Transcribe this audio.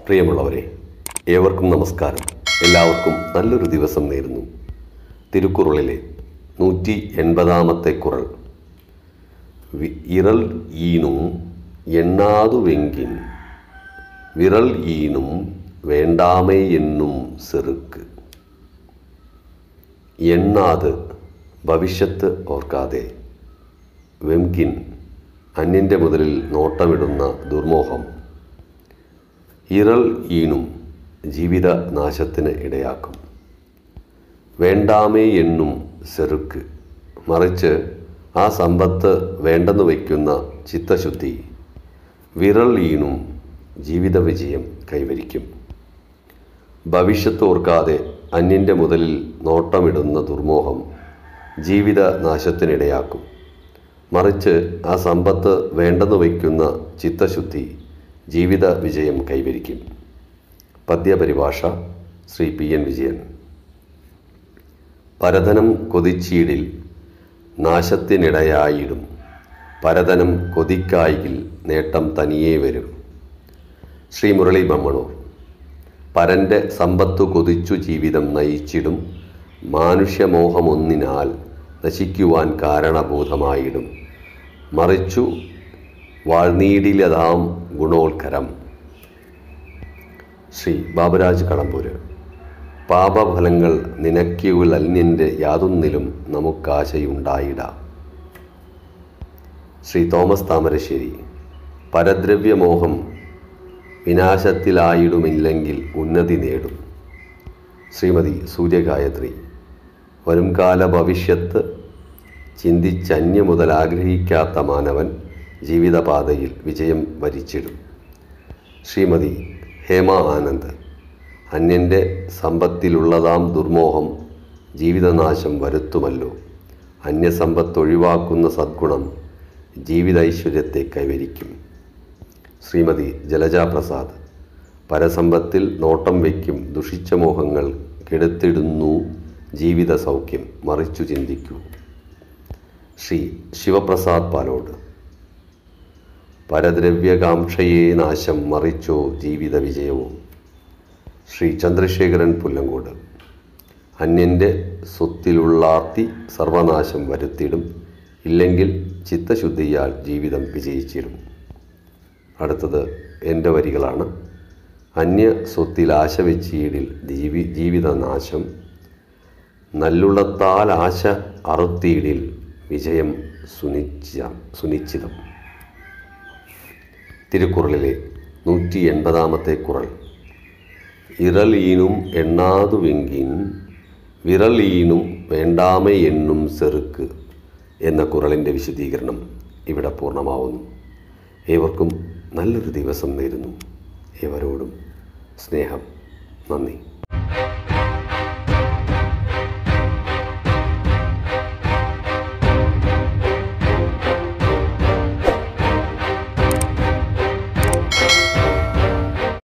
പ്രിയമുള്ളവരെ ഏവർക്കും നമസ്കാരം എല്ലാവർക്കും നല്ലൊരു ദിവസം നേരുന്നു തിരുക്കുറളിലെ നൂറ്റി എൺപതാമത്തെ കുറൾ വി- ഇറൽ ഈനും എണ്ണാതുവെങ്കിൻ വിരൽ ഈനും വേണ്ടാമേ എന്നും സെറുക്ക് എണ്ണാത് ഭവിഷ്യത്ത് ഓർക്കാതെ വെംകിൻ അന്യൻ്റെ മുതലിൽ നോട്ടമിടുന്ന ദുർമോഹം ഇറൽ ഈണും ജീവിത നാശത്തിന് ഇടയാക്കും വേണ്ടാമേ എന്നും സെറുക്ക് മറിച്ച് ആ സമ്പത്ത് വേണ്ടെന്ന് വയ്ക്കുന്ന ചിത്തശുദ്ധി വിരൽ ഈണും ജീവിത വിജയം കൈവരിക്കും ഭവിഷ്യത്ത് ഓർക്കാതെ അന്യൻ്റെ മുതലിൽ നോട്ടമിടുന്ന ദുർമോഹം ജീവിത നാശത്തിനിടയാക്കും മറിച്ച് ആ സമ്പത്ത് വേണ്ടെന്ന് വയ്ക്കുന്ന ചിത്തശുദ്ധി ജീവിത വിജയം കൈവരിക്കും പദ്യപരിഭാഷ ശ്രീ പി എൻ വിജയൻ പരധനം കൊതിച്ചീടിൽ നാശത്തിനിടയായിടും പരധനം കൊതിക്കായിൽ നേട്ടം തനിയേ വരും ശ്രീ മുരളി മമ്മണൂർ പരന്റെ സമ്പത്തു കൊതിച്ചു ജീവിതം നയിച്ചിടും മാനുഷ്യമോഹമൊന്നിനാൽ നശിക്കുവാൻ കാരണബോധമായിടും മറിച്ചു വാഴ്നീടിലതാം ഗുണോത്കരം ശ്രീ ബാബുരാജ് കടമ്പൂര് പാപഫലങ്ങൾ നിനയ്ക്കുലന്യൻ്റെ യാതൊന്നിലും നമുക്കാശയുണ്ടായിടാം ശ്രീ തോമസ് താമരശ്ശേരി പരദ്രവ്യമോഹം വിനാശത്തിലായിടുമില്ലെങ്കിൽ ഉന്നതി നേടും ശ്രീമതി സൂര്യഗായത്രി വരുംകാല ഭവിഷ്യത്ത് ചിന്തിച്ചന്യ മുതൽ ആഗ്രഹിക്കാത്ത മാനവൻ ജീവിതപാതയിൽ വിജയം വരിച്ചിടും ശ്രീമതി ഹേമ ആനന്ദ് അന്യൻ്റെ സമ്പത്തിലുള്ളതാം ദുർമോഹം ജീവിതനാശം വരുത്തുമല്ലോ അന്യസമ്പത്ത് ഒഴിവാക്കുന്ന സദ്ഗുണം ജീവിതൈശ്വര്യത്തെ കൈവരിക്കും ശ്രീമതി ജലജ പ്രസാദ് പരസമ്പത്തിൽ നോട്ടം വയ്ക്കും ദുഷിച്ച മോഹങ്ങൾ കെടുത്തിടുന്നു ജീവിത സൗഖ്യം മറിച്ചു ചിന്തിക്കൂ ശ്രീ ശിവപ്രസാദ് പാലോട് പരദ്രവ്യകാംക്ഷയെ നാശം മറിച്ചോ ജീവിത വിജയവും ശ്രീ ചന്ദ്രശേഖരൻ പുല്ലങ്കോട് അന്യൻ്റെ സ്വത്തിലുള്ളാർത്തി സർവനാശം വരുത്തിടും ഇല്ലെങ്കിൽ ചിത്തശുദ്ധിയാൽ ജീവിതം വിജയിച്ചിടും അടുത്തത് എൻ്റെ വരികളാണ് അന്യ സ്വത്തിൽ ആശ വെച്ചീടിൽ ജീവി ജീവിതനാശം നല്ലുള്ളത്താൽ ആശ അറുത്തീടിൽ വിജയം സുനിശ്ച സുനിശ്ചിതം തിരുക്കുറളിലെ നൂറ്റി എൺപതാമത്തെ കുറൾ ഇറലീനും എണ്ണാതുവെങ്കിൻ വിരലീനും വേണ്ടാമേ എന്നും സെറുക്ക് എന്ന കുറളിൻ്റെ വിശദീകരണം ഇവിടെ പൂർണ്ണമാവുന്നു ഏവർക്കും നല്ലൊരു ദിവസം നേരുന്നു ഏവരോടും സ്നേഹം നന്ദി